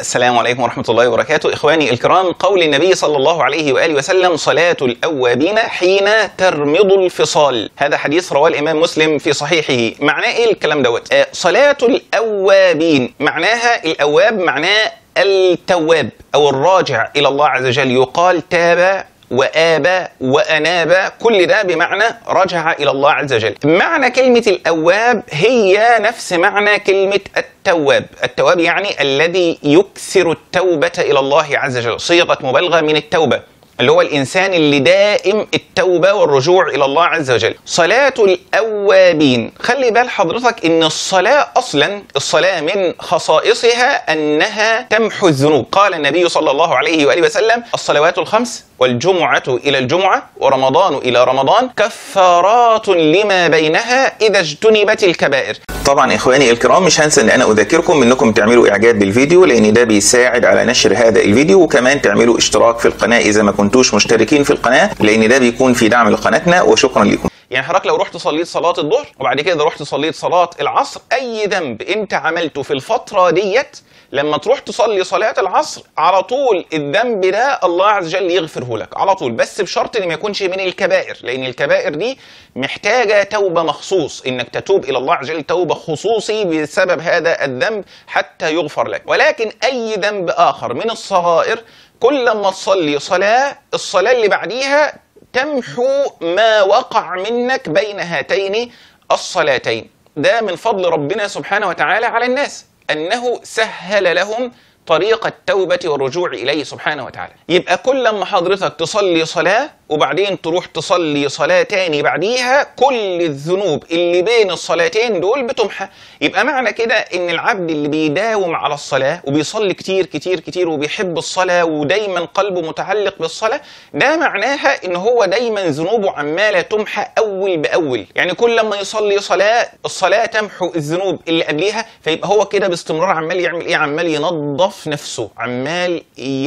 السلام عليكم ورحمة الله وبركاته إخواني الكرام قول النبي صلى الله عليه وآله وسلم صلاة الأوابين حين ترمض الفصال هذا حديث رواه الإمام مسلم في صحيحه معناه إيه الكلام دوت آه صلاة الأوابين معناها الأواب معناه التواب أو الراجع إلى الله عز وجل يقال تاب وآب وأناب كل ده بمعنى رجع إلى الله عز وجل معنى كلمة الأواب هي نفس معنى كلمة التواب التواب يعني الذي يكثر التوبة إلى الله عز وجل صيغة مبالغة من التوبة اللي هو الإنسان اللي دائم التوبة والرجوع إلى الله عز وجل صلاة الأوابين خلي بال حضرتك إن الصلاة أصلا الصلاة من خصائصها أنها تمحو الذنوب قال النبي صلى الله عليه وآله وسلم الصلوات الخمس والجمعة إلى الجمعة ورمضان إلى رمضان كفارات لما بينها إذا اجتنبت الكبائر طبعا إخواني الكرام مش هنسى أن أنا أذكركم أنكم تعملوا إعجاب بالفيديو لأن ده بيساعد على نشر هذا الفيديو وكمان تعملوا اشتراك في القناة إذا ما كنتوش مشتركين في القناة لأن ده بيكون في دعم لقناتنا وشكرا لكم يعني حضرتك لو رحت صليت صلاة الظهر وبعد كده رحت صليت صلاة العصر أي ذنب أنت عملته في الفترة ديت لما تروح تصلي صلاة العصر على طول الذنب ده الله عز وجل يغفره لك على طول بس بشرط ان ما يكونش من الكبائر لان الكبائر دي محتاجة توبة مخصوص انك تتوب الى الله عز وجل توبة خصوصي بسبب هذا الذنب حتى يغفر لك ولكن اي ذنب اخر من الصغائر كل ما تصلي صلاة الصلاة اللي بعديها تمحو ما وقع منك بين هاتين الصلاتين ده من فضل ربنا سبحانه وتعالى على الناس انه سهل لهم طريق التوبة والرجوع إليه سبحانه وتعالى يبقى كل ما حضرتك تصلي صلاة وبعدين تروح تصلي صلاة تاني بعديها كل الذنوب اللي بين الصلاتين دول بتمحى يبقى معنى كده ان العبد اللي بيداوم على الصلاة وبيصلي كتير كتير كتير وبيحب الصلاة ودايما قلبه متعلق بالصلاة ده معناها ان هو دايما ذنوبه عمالة تمحى اول باول يعني كل ما يصلي صلاة الصلاة تمحو الذنوب اللي قبليها فيبقى هو كده باستمرار عمال يعمل ايه عمال ينظف نفسه عمال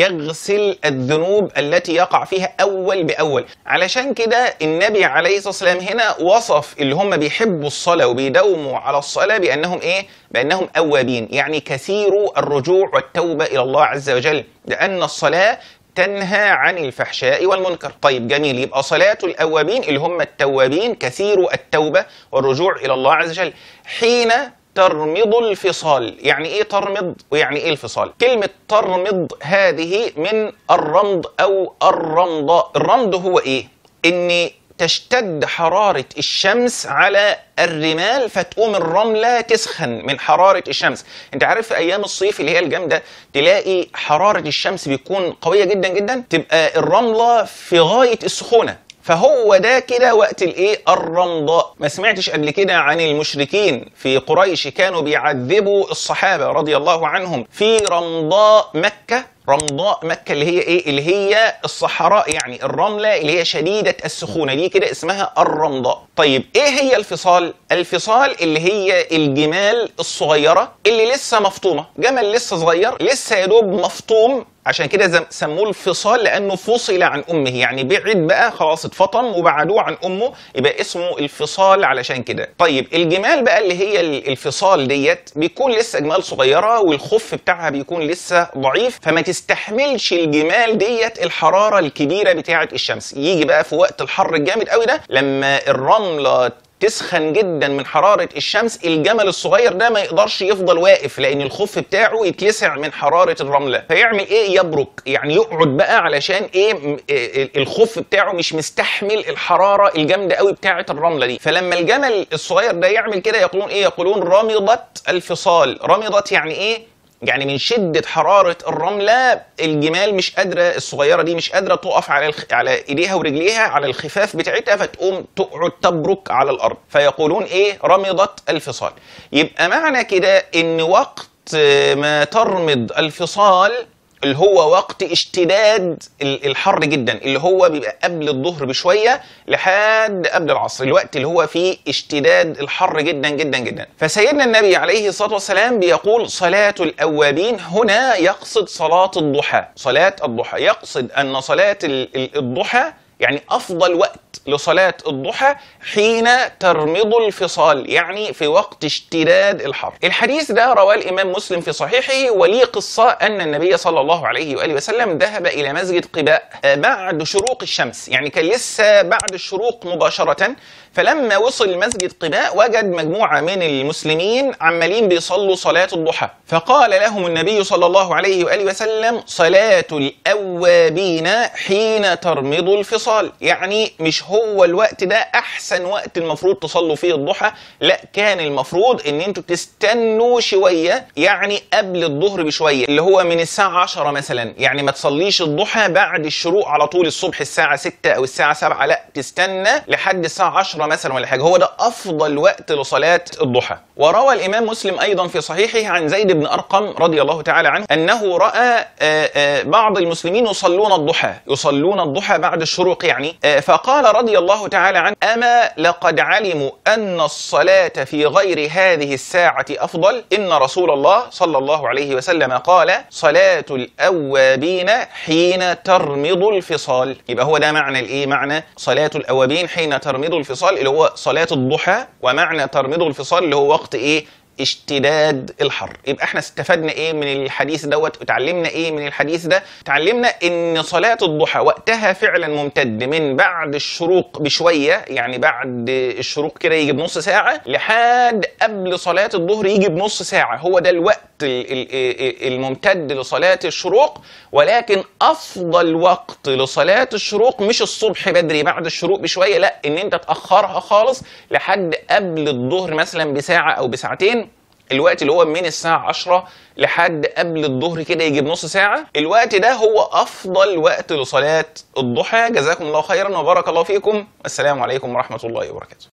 يغسل الذنوب التي يقع فيها اول باول الاول علشان كده النبي عليه الصلاه والسلام هنا وصف اللي هم بيحبوا الصلاه وبيداوموا على الصلاه بانهم ايه بانهم اوابين يعني كثيروا الرجوع والتوبه الى الله عز وجل لان الصلاه تنهى عن الفحشاء والمنكر طيب جميل يبقى صلاة الأوابين اللي هم التوابين كثير التوبة والرجوع إلى الله عز وجل حين ترمض الفصال يعني ايه ترمض ويعني ايه الفصال كلمة ترمض هذه من الرمض او الرمضاء الرمض هو ايه ان تشتد حرارة الشمس على الرمال فتقوم الرملة تسخن من حرارة الشمس انت عارف في ايام الصيف اللي هي الجامدة تلاقي حرارة الشمس بيكون قوية جدا جدا تبقى الرملة في غاية السخونة فهو ده كده وقت الايه الرمضاء ما سمعتش قبل كده عن المشركين في قريش كانوا بيعذبوا الصحابه رضي الله عنهم في رمضاء مكه رمضاء مكة اللي هي ايه؟ اللي هي الصحراء يعني الرملة اللي هي شديدة السخونة دي كده اسمها الرمضاء. طيب ايه هي الفصال؟ الفصال اللي هي الجمال الصغيرة اللي لسه مفطومة، جمل لسه صغير لسه يا دوب مفطوم عشان كده سموه الفصال لانه فصل عن امه يعني بعد بقى خلاص اتفطم وبعدوه عن امه يبقى اسمه الفصال علشان كده طيب الجمال بقى اللي هي الفصال ديت بيكون لسه جمال صغيره والخف بتاعها بيكون لسه ضعيف فما تستحملش الجمال ديت الحراره الكبيره بتاعه الشمس يجي بقى في وقت الحر الجامد قوي ده لما الرمله تسخن جدا من حرارة الشمس الجمل الصغير ده ما يقدرش يفضل واقف لأن الخف بتاعه يتلسع من حرارة الرملة فيعمل إيه يبرك يعني يقعد بقى علشان إيه الخف بتاعه مش مستحمل الحرارة الجامدة قوي بتاعة الرملة دي فلما الجمل الصغير ده يعمل كده يقولون إيه يقولون رمضت الفصال رمضت يعني إيه يعني من شدة حرارة الرملة الجمال مش قادرة الصغيرة دي مش قادرة تقف على الخ... على ايديها ورجليها على الخفاف بتاعتها فتقوم تقعد تبرك على الأرض فيقولون إيه رمضت الفصال يبقى معنى كده إن وقت ما ترمض الفصال اللي هو وقت اشتداد الحر جدا اللي هو بيبقى قبل الظهر بشويه لحد قبل العصر الوقت اللي هو فيه اشتداد الحر جدا جدا جدا فسيدنا النبي عليه الصلاه والسلام بيقول صلاه الاوابين هنا يقصد صلاه الضحى صلاه الضحى يقصد ان صلاه الضحى يعني افضل وقت لصلاة الضحى حين ترمض الفصال يعني في وقت اشتداد الحر الحديث ده رواه الإمام مسلم في صحيحه وليه قصة أن النبي صلى الله عليه وآله وسلم ذهب إلى مسجد قباء بعد شروق الشمس يعني كان لسه بعد الشروق مباشرة فلما وصل مسجد قباء وجد مجموعة من المسلمين عمالين بيصلوا صلاة الضحى فقال لهم النبي صلى الله عليه وآله وسلم صلاة الأوابين حين ترمض الفصال يعني مش هو الوقت ده أحسن وقت المفروض تصلوا فيه الضحى لا كان المفروض ان انتوا تستنوا شوية يعني قبل الظهر بشوية اللي هو من الساعة 10 مثلا يعني ما تصليش الضحى بعد الشروق على طول الصبح الساعة 6 أو الساعة 7 لا تستنى لحد الساعة 10 مثلا ولا حاجة هو ده أفضل وقت لصلاة الضحى وروى الإمام مسلم أيضا في صحيحه عن زيد بن أرقم رضي الله تعالى عنه أنه رأى آه، آه، بعض المسلمين يصلون الضحى يصلون الضحى بعد الشروق يعني آه، فقال رضي الله تعالى عنه أما لقد علموا أن الصلاة في غير هذه الساعة أفضل إن رسول الله صلى الله عليه وسلم قال صلاة الأوابين حين ترمض الفصال يبقى هو ده معنى الإيه معنى صلاة الأوابين حين ترمض الفصال اللي هو صلاة الضحى ومعنى ترمض الفصال اللي هو وقت إيه اشتداد الحر يبقى احنا استفدنا ايه من الحديث دوت وتعلمنا ايه من الحديث ده تعلمنا ان صلاة الضحى وقتها فعلا ممتد من بعد الشروق بشوية يعني بعد الشروق كده يجي بنص ساعة لحد قبل صلاة الظهر يجي بنص ساعة هو ده الوقت ال- ال- الممتد لصلاة الشروق ولكن افضل وقت لصلاة الشروق مش الصبح بدري بعد الشروق بشوية لا ان انت تأخرها خالص لحد قبل الظهر مثلا بساعة او بساعتين الوقت اللي هو من الساعة 10 لحد قبل الظهر كده يجي بنص ساعة الوقت ده هو أفضل وقت لصلاة الضحى جزاكم الله خيرا وبارك الله فيكم والسلام عليكم ورحمة الله وبركاته